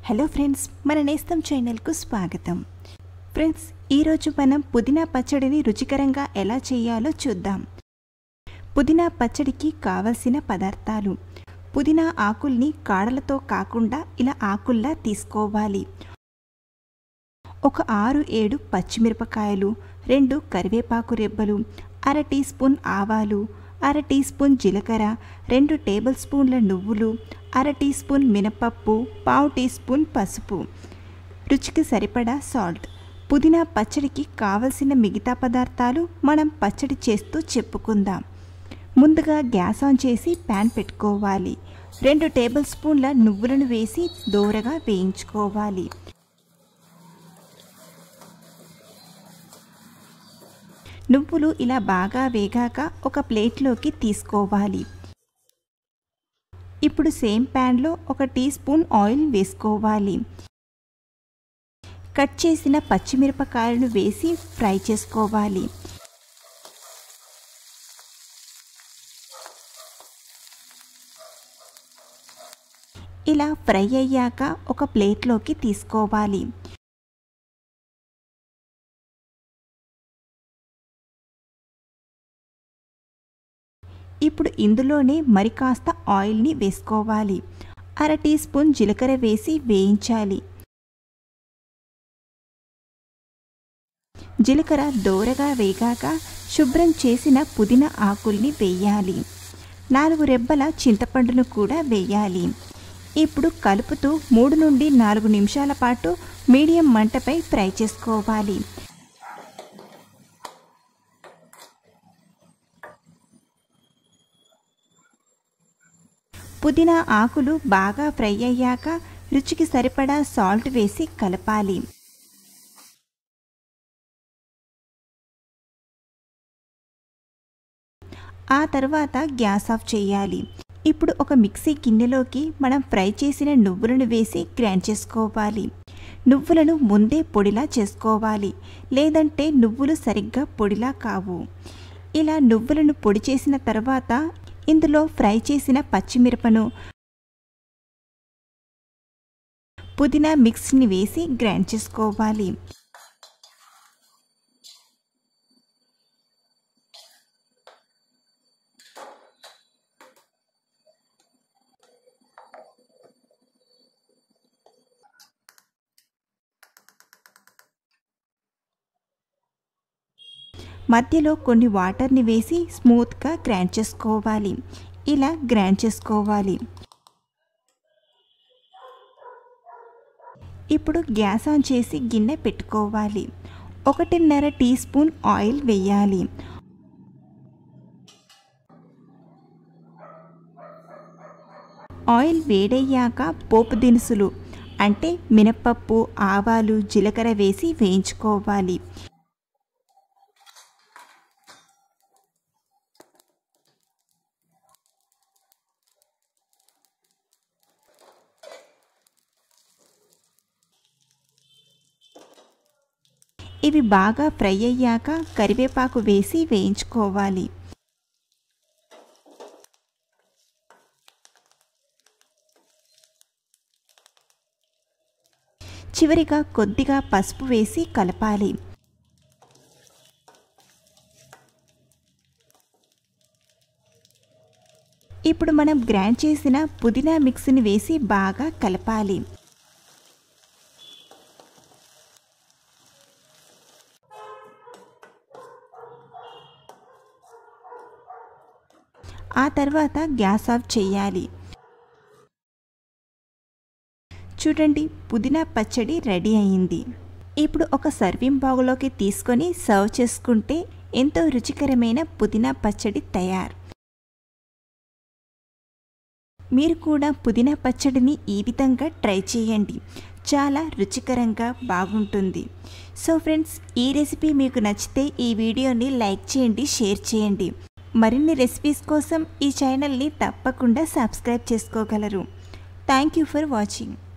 hello friends మన నేస్తం ఛానల్కు స్వాగతం ఫ్రెండ్స్ ఈరోజు మనం పుదీనా పచ్చడిని రుచికరంగా ఎలా చేయాలో చూద్దాం పుదీనా పచ్చడికి కావలసిన పదార్థాలు పుదీనా ఆకుల్ని కాడలతో కాకుండా ఇలా ఆకుల్లా తీసుకోవాలి ఒక ఆరు ఏడు పచ్చిమిరపకాయలు రెండు కరివేపాకు రెబ్బలు అర టీ స్పూన్ ఆవాలు అర టీ స్పూన్ జీలకర్ర రెండు టేబుల్ స్పూన్ల నువ్వులు అర టీ స్పూన్ మినపప్పు పావు టీ స్పూన్ పసుపు రుచికి సరిపడా సాల్ట్ పుదీనా పచ్చడికి కావలసిన మిగతా పదార్థాలు మనం పచ్చడి చేస్తూ చెప్పుకుందాం ముందుగా గ్యాస్ ఆన్ చేసి ప్యాన్ పెట్టుకోవాలి రెండు టేబుల్ స్పూన్ల నువ్వులను వేసి దోరగా వేయించుకోవాలి నువ్వులు ఇలా బాగా వేగాక ఒక ప్లేట్లోకి తీసుకోవాలి ఇప్పుడు సేమ్ ప్యాన్లో ఒక టీ స్పూన్ ఆయిల్ వేసుకోవాలి కట్ చేసిన పచ్చిమిరపకాయలను వేసి ఫ్రై చేసుకోవాలి ఇలా ఫ్రై అయ్యాక ఒక ప్లేట్లోకి తీసుకోవాలి ఇప్పుడు ఇందులోనే మరి కాస్త ఆయిల్ని వేసుకోవాలి అర టీ స్పూన్ జీలకర్ర వేసి వేయించాలి జీలకర్ర దోరగా వేగాక శుభ్రం చేసిన పుదీనా ఆకుల్ని వేయాలి నాలుగు రెబ్బల చింతపండును కూడా వేయాలి ఇప్పుడు కలుపుతూ మూడు నుండి నాలుగు నిమిషాల పాటు మీడియం మంటపై ఫ్రై చేసుకోవాలి పుదీనా ఆకులు బాగా ఫ్రై అయ్యాక రుచికి సరిపడా సాల్ట్ వేసి కలపాలి ఆ తర్వాత గ్యాస్ ఆఫ్ చేయాలి ఇప్పుడు ఒక మిక్సీ గిన్నెలోకి మనం ఫ్రై చేసిన నువ్వులను వేసి గ్రైండ్ చేసుకోవాలి నువ్వులను ముందే పొడిలా చేసుకోవాలి లేదంటే నువ్వులు సరిగ్గా పొడిలా కావు ఇలా నువ్వులను పొడి చేసిన తర్వాత ఇందులో ఫ్రై చేసిన పచ్చిమిరపను పుదీనా మిక్స్ని వేసి గ్రైండ్ చేసుకోవాలి మధ్యలో కొన్ని వాటర్ని వేసి స్మూత్గా గ్రైండ్ చేసుకోవాలి ఇలా గ్రైండ్ చేసుకోవాలి ఇప్పుడు గ్యాస్ ఆన్ చేసి గిన్నె పెట్టుకోవాలి ఒకటిన్నర టీ స్పూన్ ఆయిల్ వేయాలి ఆయిల్ వేడయ్యాక పోపు దినుసులు అంటే మినపప్పు ఆవాలు జీలకర్ర వేసి వేయించుకోవాలి ఇవి బాగా ఫ్రై అయ్యాక కరివేపాకు వేసి వేయించుకోవాలి చివరిగా కొద్దిగా పసుపు వేసి కలపాలి ఇప్పుడు మనం గ్రైండ్ చేసిన పుదీనా మిక్స్ని వేసి బాగా కలపాలి ఆ తర్వాత గ్యాస్ ఆఫ్ చేయాలి చూడండి పుదీనా పచ్చడి రెడీ అయింది ఇప్పుడు ఒక సర్వింగ్ బాగులోకి తీసుకొని సర్వ్ చేసుకుంటే ఎంతో రుచికరమైన పుదీనా పచ్చడి తయారు మీరు కూడా పుదీనా పచ్చడిని ఈ విధంగా ట్రై చేయండి చాలా రుచికరంగా బాగుంటుంది సో ఫ్రెండ్స్ ఈ రెసిపీ మీకు నచ్చితే ఈ వీడియోని లైక్ చేయండి షేర్ చేయండి మరిన్ని రెసిపీస్ కోసం ఈ ఛానల్ని తప్పకుండా సబ్స్క్రైబ్ చేసుకోగలరు థ్యాంక్ యూ ఫర్ వాచింగ్